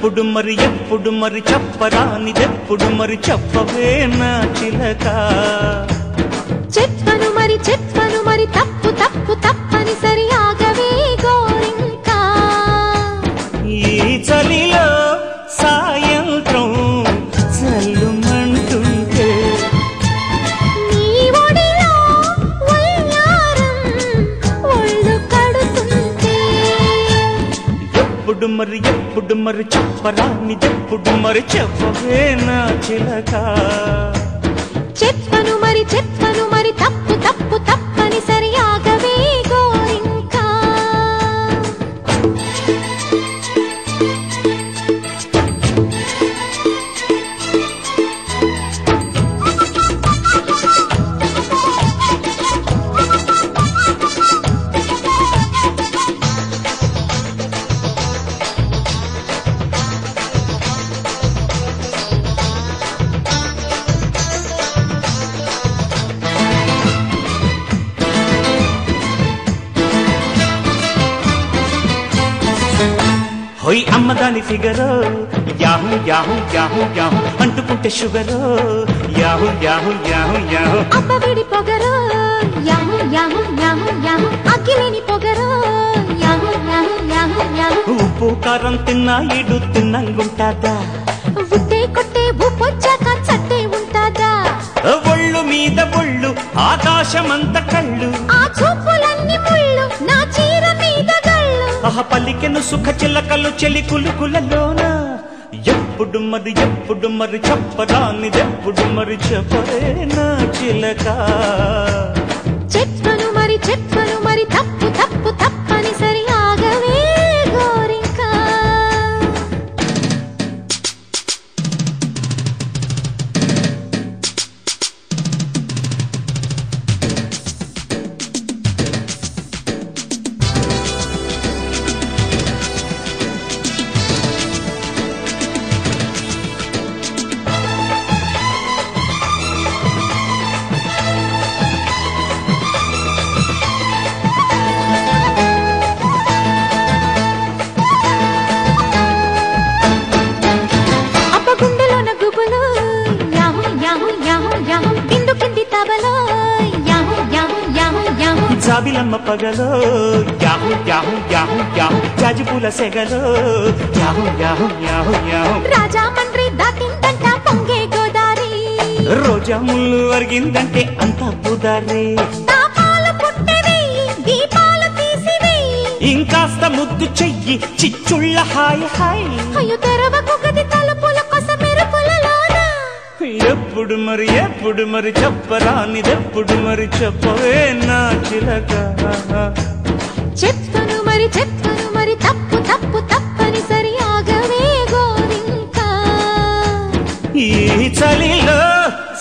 ఎప్పుడు మరి ఎప్పుడు మరి చెప్పరానిదెప్పుడు మరి చెప్పవే నా చిలక చెప్పను మరి చెప్పను మరి తప్పు తప్పు తప్పని సరి ఆగవే గోరింకా ఈ చలిలో సాయంత్రం చల్లుమంటుంటే నీ ఒడిలో వయ్యారం ఒళ్ళు కడుతుంటే ఎప్పుడు మరి ఎప్పుడు మరి చెప్పరానిదెప్పుడు మరి చెప్పవే నా చిలక చెప్పను మరి చెప్పను మరి తప్పు తప్పు తప్పని సరి ఆగవే గోరింకా హోయ్ అమ్మదాని ఫిగరో యాహు యాహు యాహు యాహు అంటుకుంటే షుగరో యాహు యాహు యాహు యాహు అబ్బవిడి పొగరు యాహు యాహు యాహు యాహు అగ్గిలేని పొగరు యాహు యాహు యాహు యాహు ఉప్పు కారం తిన్నా ఇడు తిన్నంగుంటాదా ఉట్టే కొట్టే ఊపొచ్చాక చట్టే ఉంటాదా ఒళ్ళు మీద ఒళ్ళు ఆకాశమంత కళ్ళు ఆ చూపులన్నీ ముళ్ళు నా చీర మీద గళ్ళు ఆహ పలికెను సుఖ చిలకలు చెలి కులుకులలోన ఎప్పుడు మరి ఎప్పుడు మరి చెప్పరానిదెప్పుడు మరి చెప్పరే నా చిలక చెప్పను మరి చెప్పను మరి తప్పు తప్పు తప్పని సరి ఆగవే గోరింకా అప్ప గుండెలోన గుబులు యాహు యాహు యాహు యాహు బిందు కింది తబలో యాహు యాహు యాహు యాహు జాబిలమ్మ పగలో యాహు యాహు యాహు యాహు జాజిపూల సెగలో యాహు యాహు యాహు యాహు రాజా మంత్రి దాటిందంట పొంగే గోదారి రోజా ముళ్ళు అరిగిందంటే అంతా పుదారే తాపాలు పుట్టెవేయి దీపాలు తీసివేయి ఇంకాస్త ముద్దు చెయ్యి చిచ్చుళ్ళ హాయ్ హాయ్ అయ్యో తెరవకు గది తలుపుల కొస మెరుపులలోన ఎప్పుడు మరి ఎప్పుడు మరి చెప్పరానిదెప్పుడు మరి చెప్పవే నా చిలక చెప్పను మరి చెప్పను మరి తప్పు తప్పు తప్పని సరి ఆగవే గోరింకా ఈ చలిలో